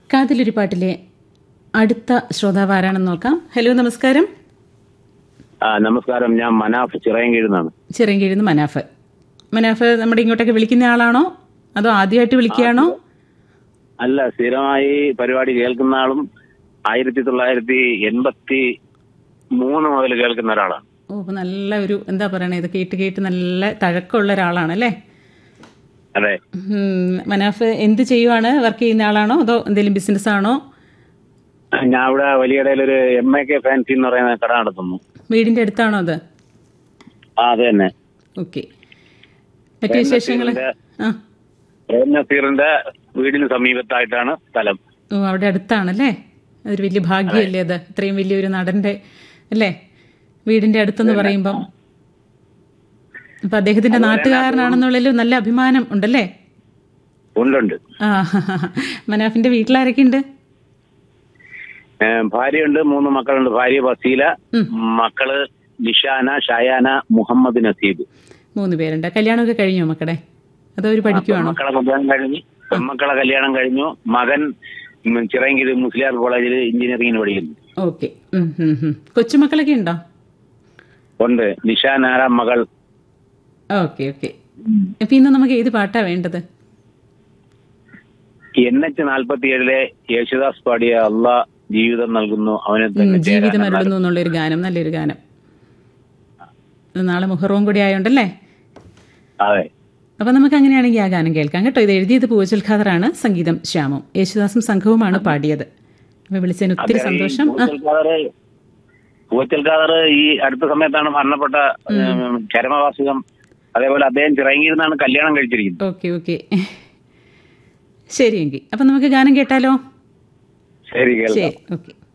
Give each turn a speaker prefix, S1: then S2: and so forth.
S1: കാതിലൊരു പാട്ടിലെ അടുത്ത ശ്രോതാവ് ആരാണെന്ന് നോക്കാം ഹലോ നമസ്കാരം
S2: ആ നമസ്കാരം ഞാൻ മനാഫ് ചിറയൻകീഴുന്നാണ്
S1: ചിറങ്കീഴുന്ന് മനാഫ് മനാഫ് നമ്മുടെ ഇങ്ങോട്ടൊക്കെ വിളിക്കുന്ന ആളാണോ അതോ ആദ്യമായിട്ട് വിളിക്കുകയാണോ
S2: അല്ല സ്ഥിരമായി പരിപാടി കേൾക്കുന്ന ആളും ആയിരത്തി തൊള്ളായിരത്തി എൺപത്തി മൂന്ന് മുതൽ കേൾക്കുന്ന ഒരാളാണ്
S1: ഓ അപ്പൊ നല്ല ഒരു എന്താ പറയണേ ഇത് കേട്ട് കേട്ട് നല്ല തഴക്കമുള്ള ഒരാളാണ് അല്ലേ
S2: അതെ
S1: ഉം, മനാഫ് എന്ത് ചെയ്യുവാണ് വർക്ക് ചെയ്യുന്ന ആളാണോ അതോ എന്തെങ്കിലും ബിസിനസ് ആണോ
S2: ഞാൻ ഇവിടെ വലിയടയിൽ ഒരു എം എ കെ ഫാൻസി എന്ന് പറയുന്ന കട നടത്തുന്നു
S1: വീടിന്റെ അടുത്താണോ അത്
S2: ആ അത് തന്നെ
S1: ഓക്കെ മറ്റു വിശേഷങ്ങൾ ആ
S2: പ്രേം നസീറിന്റെ വീടിന് സമീപത്തായിട്ടാണ് സ്ഥലം
S1: ഓ അവിടെ അടുത്താണല്ലേ അതൊരു വലിയ ഭാഗ്യമല്ലേ അത് ഇത്രയും വലിയൊരു നടന്റെ അല്ലേ വീടിന്റെ അടുത്തെന്ന് പറയുമ്പം അപ്പൊ അദ്ദേഹത്തിന്റെ നാട്ടുകാരനാണെന്നുള്ളതിൽ നല്ല അഭിമാനം ഉണ്ടല്ലേ
S2: ഉണ്ടുണ്ട്
S1: ആ മനാഫിന്റെ വീട്ടിലാരൊക്കെ ഉണ്ട്
S2: ഏ, ഭാര്യയുണ്ട് മൂന്ന് മക്കളുണ്ട് ഭാര്യ ബസീല മക്കള് നിഷാന ഷയാന മുഹമ്മദ് നസീബ്
S1: മൂന്ന് പേരുണ്ട് കല്യാണമൊക്കെ കഴിഞ്ഞോ മക്കളുടെ അതോ ഒരു പഠിക്കുവാണോ
S2: മക്കളെ കല്യാണം കഴിഞ്ഞു പെൺമക്കളെ കല്യാണം കഴിഞ്ഞു മകൻ ഉം, ചിറയൻകീഴ് മുസ്ലിയാർ കോളേജിൽ എഞ്ചിനീയറിംഗിന് പഠിക്കുന്നു
S1: ഓക്കെ കൊച്ചുമക്കളൊക്കെ ഉണ്ടോ
S2: ഉണ്ട് നിഷാൻ ആറാം മകൾ
S1: ഓക്കെ ഓക്കെ അപ്പൊ ഇന്ന് നമുക്ക് ഏത് പാട്ടാ വേണ്ടത്
S2: എൻ എച്ച് നാൽപ്പത്തി ഏഴിലെ യേശുദാസ് പാടിയ അള്ള ജീവിതം നൽകുന്നു അവനെ
S1: ഉം,
S2: തന്നെ
S1: ജീവിതം
S2: ചേരാൻ
S1: അരുളുന്നു എന്നുള്ളൊരു ഗാനം നല്ലൊരു ഗാനം ഇത് നാളെ മുഹറവും കൂടി ആയോണ്ടല്ലേ
S2: അതെ
S1: അപ്പൊ നമുക്ക് അങ്ങനെയാണെങ്കിൽ ആ ഗാനം കേൾക്കാം കേട്ടോ ഇത് എഴുതിയത് പൂവച്ചൽ ഖാദറാണ് സംഗീതം ശ്യാമും യേശുദാസും സംഘവുമാണ് പാടിയത് അപ്പൊ വിളിച്ചതിന് ഒത്തിരി സന്തോഷം ആ
S2: പൂച്ചൽ ഖാദർ ഈ അടുത്ത സമയത്താണ് മരണപ്പെട്ട ഉം, ചരമവാസികം അതേപോലെ അദ്ദേഹം ചിറയങ്കിരുന്നാണ് കല്യാണം കഴിച്ചിരിക്കുന്നത്
S1: ഓക്കെ ഓക്കെ ശരിയെങ്കിൽ അപ്പൊ നമുക്ക് ഗാനം കേട്ടാലോ
S2: ശരി കേൾക്കാം
S1: ശരി ഓക്കെ